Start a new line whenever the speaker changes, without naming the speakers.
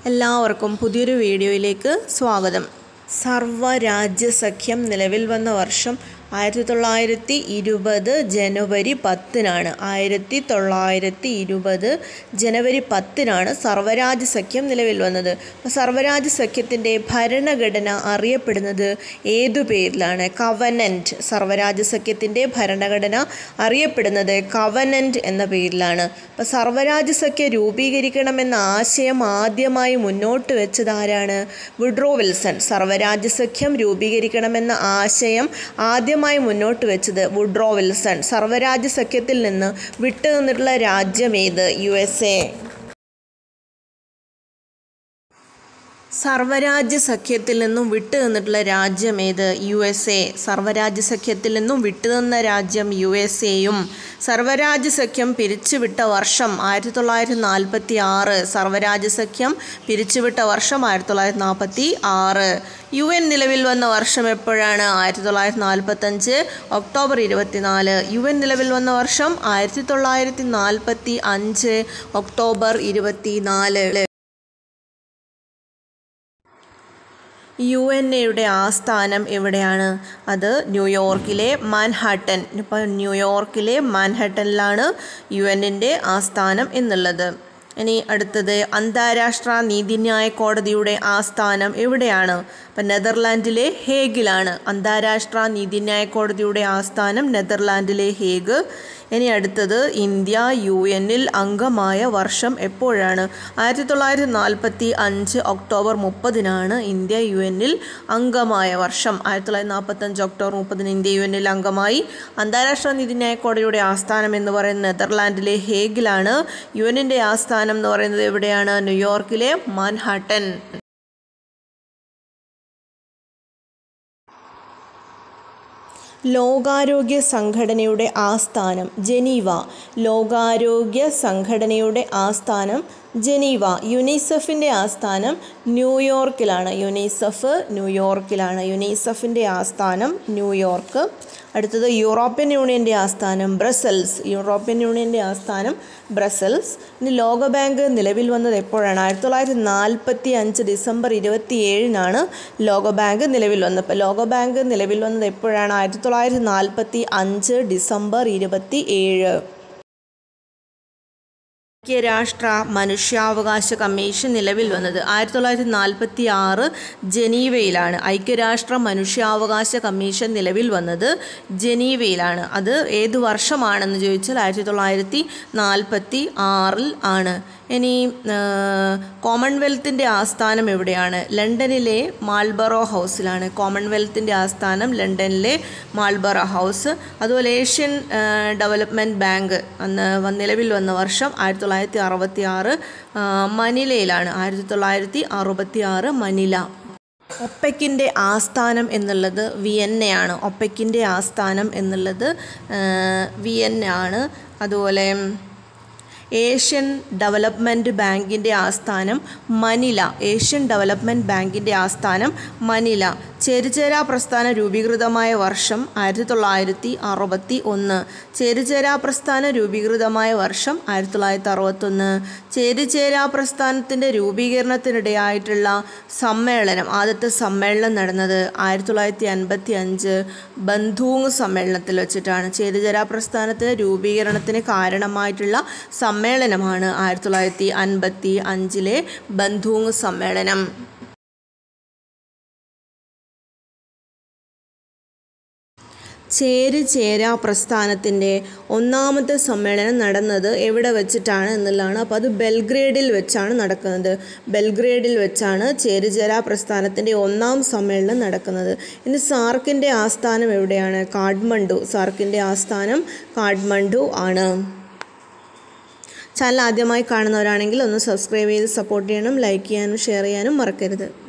എല്ലാവർക്കും പുതിയൊരു വീഡിയോയിലേക്ക് സ്വാഗതം സർവ്വരാജ്യ സഖ്യം നിലവിൽ വന്ന വർഷം ആയിരത്തി തൊള്ളായിരത്തി ഇരുപത് ജനുവരി പത്തിനാണ് ആയിരത്തി തൊള്ളായിരത്തി ഇരുപത് ജനുവരി പത്തിനാണ് സർവ്വരാജ്യ സഖ്യം നിലവിൽ വന്നത് അപ്പോൾ സർവ്വരാജ്യ സഖ്യത്തിൻ്റെ ഭരണഘടന അറിയപ്പെടുന്നത് ഏതു പേരിലാണ് കവനൻറ്റ് സർവ്വരാജ്യ സഖ്യത്തിൻ്റെ ഭരണഘടന അറിയപ്പെടുന്നത് കവനൻറ്റ് എന്ന പേരിലാണ് അപ്പോൾ സർവ്വരാജ്യ സഖ്യം രൂപീകരിക്കണമെന്ന ആശയം ആദ്യമായി മുന്നോട്ട് വെച്ചത് ആരാണ് വുഡ്രോ വിൽസൺ സർവ്വരാജ്യ സഖ്യം രൂപീകരിക്കണമെന്ന ആശയം ആദ്യമായി മുന്നോട്ട് വെച്ചത് വുഡ്രോ വിൽസൺ സർവ്വരാജ്യ സഖ്യത്തിൽ നിന്ന് വിട്ടുനിന്നിട്ടുള്ള രാജ്യം ഏത് യു എസ് എ സർവ്വരാജ്യ സഖ്യത്തിൽ നിന്നും വിട്ടു നിന്നിട്ടുള്ള രാജ്യം ഏത് യു എസ് എ സർവ്വരാജ്യ സഖ്യത്തിൽ നിന്നും വിട്ടുനിന്ന രാജ്യം യു എസ് എയും സർവ്വരാജ്യ സഖ്യം പിരിച്ചുവിട്ട വർഷം ആയിരത്തി തൊള്ളായിരത്തി നാൽപ്പത്തി ആറ് സർവ്വരാജ്യ സഖ്യം പിരിച്ചുവിട്ട വർഷം ആയിരത്തി തൊള്ളായിരത്തി നാൽപ്പത്തി ആറ് യു എൻ നിലവിൽ വന്ന വർഷം എപ്പോഴാണ് ആയിരത്തി തൊള്ളായിരത്തി നാൽപ്പത്തഞ്ച് ഒക്ടോബർ ഇരുപത്തിനാല് യു എൻ നിലവിൽ വന്ന വർഷം ആയിരത്തി തൊള്ളായിരത്തി നാൽപ്പത്തി അഞ്ച് ഒക്ടോബർ ഇരുപത്തിനാല് യു എൻ എയുടെ ആസ്ഥാനം എവിടെയാണ് അത് ന്യൂയോർക്കിലെ മാൻഹാട്ടൻ ഇപ്പോൾ ന്യൂയോർക്കിലെ മാൻഹാട്ടനിലാണ് യു എന്നിൻ്റെ ആസ്ഥാനം എന്നുള്ളത് ഇനി അടുത്തത് അന്താരാഷ്ട്ര നീതിന്യായ കോടതിയുടെ ആസ്ഥാനം എവിടെയാണ് അപ്പം നെതർലാൻഡിലെ ഹേഗിലാണ് അന്താരാഷ്ട്ര നീതിന്യായ കോടതിയുടെ ആസ്ഥാനം നെതർലാൻഡിലെ ഹേഗ് ഇനി അടുത്തത് ഇന്ത്യ യു എന്നിൽ അംഗമായ വർഷം എപ്പോഴാണ് ആയിരത്തി തൊള്ളായിരത്തി നാൽപ്പത്തി അഞ്ച് ഒക്ടോബർ മുപ്പതിനാണ് ഇന്ത്യ യു എന്നിൽ അംഗമായ വർഷം ആയിരത്തി തൊള്ളായിരത്തി നാൽപ്പത്തഞ്ച് ഒക്ടോബർ മുപ്പതിന് ഇന്ത്യ യു എന്നിൽ അംഗമായി അന്താരാഷ്ട്ര നീതിന്യായ കോടതിയുടെ ആസ്ഥാനം എന്ന് പറയുന്നത് നെതർലാൻഡിലെ ഹേഗിലാണ് യു എന്നിൻ്റെ ആസ്ഥാനം എന്ന് പറയുന്നത് എവിടെയാണ് ന്യൂയോർക്കിലെ മാൻഹാട്ടൻ ലോകാരോഗ്യ സംഘടനയുടെ ആസ്ഥാനം ജനീവ ലോകാരോഗ്യ സംഘടനയുടെ ആസ്ഥാനം ജനീവ യുനിസെഫിൻ്റെ ആസ്ഥാനം ന്യൂയോർക്കിലാണ് യുനിസെഫ് ന്യൂയോർക്കിലാണ് യുനിസെഫിൻ്റെ ആസ്ഥാനം ന്യൂയോർക്ക് അടുത്തത് യൂറോപ്യൻ യൂണിയൻ്റെ ആസ്ഥാനം ബ്രസൽസ് യൂറോപ്യൻ യൂണിയൻ്റെ ആസ്ഥാനം ബ്രസൽസ് ഇനി ലോകബാങ്ക് നിലവിൽ വന്നത് എപ്പോഴാണ് ആയിരത്തി തൊള്ളായിരത്തി നാൽപ്പത്തി അഞ്ച് ഡിസംബർ ഇരുപത്തി ഏഴിനാണ് ലോകബാങ്ക് നിലവിൽ വന്നത് അപ്പോൾ ലോകബാങ്ക് നിലവിൽ വന്നത് എപ്പോഴാണ് ആയിരത്തി തൊള്ളായിരത്തി നാൽപ്പത്തി അഞ്ച് ഡിസംബർ ഇരുപത്തി ഏഴ് ഐക്യരാഷ്ട്ര മനുഷ്യാവകാശ കമ്മീഷൻ നിലവിൽ വന്നത് ആയിരത്തി തൊള്ളായിരത്തി നാൽപ്പത്തി ആറ് ജനീവയിലാണ് ഐക്യരാഷ്ട്ര മനുഷ്യാവകാശ കമ്മീഷൻ നിലവിൽ വന്നത് ജനീവയിലാണ് അത് ഏത് വർഷമാണെന്ന് ചോദിച്ചാൽ ആയിരത്തി തൊള്ളായിരത്തി നാൽപ്പത്തി ആറിൽ ആണ് ഇനി കോമൺവെൽത്തിൻ്റെ ആസ്ഥാനം എവിടെയാണ് ലണ്ടനിലെ മാൾബറോ ഹൗസിലാണ് കോമൺവെൽത്തിൻ്റെ ആസ്ഥാനം ലണ്ടനിലെ മാൾബറോ ഹൗസ് അതുപോലെ ഏഷ്യൻ ഡെവലപ്മെൻറ്റ് ബാങ്ക് അന്ന് നിലവിൽ വന്ന വർഷം ആയിരത്തി തൊള്ളായിരത്തി അറുപത്തി ആറ് മനിലയിലാണ് ആയിരത്തി തൊള്ളായിരത്തി അറുപത്തി ആറ് മനില ഒപ്പക്കിൻ്റെ ആസ്ഥാനം എന്നുള്ളത് വിയന്നയാണ് ഒപ്പക്കിൻ്റെ ആസ്ഥാനം എന്നുള്ളത് വിയന്ന ആണ് അതുപോലെ ഏഷ്യൻ ഡെവലപ്മെൻറ്റ് ബാങ്കിൻ്റെ ആസ്ഥാനം മനില ഏഷ്യൻ ഡെവലപ്മെൻറ്റ് ബാങ്കിൻ്റെ ആസ്ഥാനം മനില ചേരിചേര പ്രസ്ഥാനം രൂപീകൃതമായ വർഷം ആയിരത്തി തൊള്ളായിരത്തി അറുപത്തി ഒന്ന് ചേരിചേര പ്രസ്ഥാനം രൂപീകൃതമായ വർഷം ആയിരത്തി തൊള്ളായിരത്തി അറുപത്തൊന്ന് ചേരിചേര പ്രസ്ഥാനത്തിൻ്റെ രൂപീകരണത്തിനിടയായിട്ടുള്ള സമ്മേളനം ആദ്യത്തെ സമ്മേളനം നടന്നത് ആയിരത്തി തൊള്ളായിരത്തി അൻപത്തി അഞ്ച് ബന്ധൂങ് സമ്മേളനത്തിൽ വെച്ചിട്ടാണ് ചേരിചേര പ്രസ്ഥാനത്തിൻ്റെ രൂപീകരണത്തിന് കാരണമായിട്ടുള്ള സമ്മേളനമാണ് ആയിരത്തി തൊള്ളായിരത്തി അൻപത്തി അഞ്ചിലെ ബന്ധൂങ് സമ്മേളനം ചേരിചേര പ്രസ്ഥാനത്തിൻ്റെ ഒന്നാമത്തെ സമ്മേളനം നടന്നത് എവിടെ വെച്ചിട്ടാണ് എന്നുള്ളതാണ് അപ്പോൾ അത് ബെൽഗ്രേഡിൽ വെച്ചാണ് നടക്കുന്നത് ബെൽഗ്രേഡിൽ വെച്ചാണ് ചേരിചേര പ്രസ്ഥാനത്തിൻ്റെ ഒന്നാം സമ്മേളനം നടക്കുന്നത് ഇനി സാർക്കിൻ്റെ ആസ്ഥാനം എവിടെയാണ് കാഠ്മണ്ഡു സാർക്കിൻ്റെ ആസ്ഥാനം കാഠ്മണ്ഡു ആണ് ചാനൽ ആദ്യമായി കാണുന്നവരാണെങ്കിൽ ഒന്ന് സബ്സ്ക്രൈബ് ചെയ്ത് സപ്പോർട്ട് ചെയ്യണം ലൈക്ക് ചെയ്യാനും ഷെയർ ചെയ്യാനും മറക്കരുത്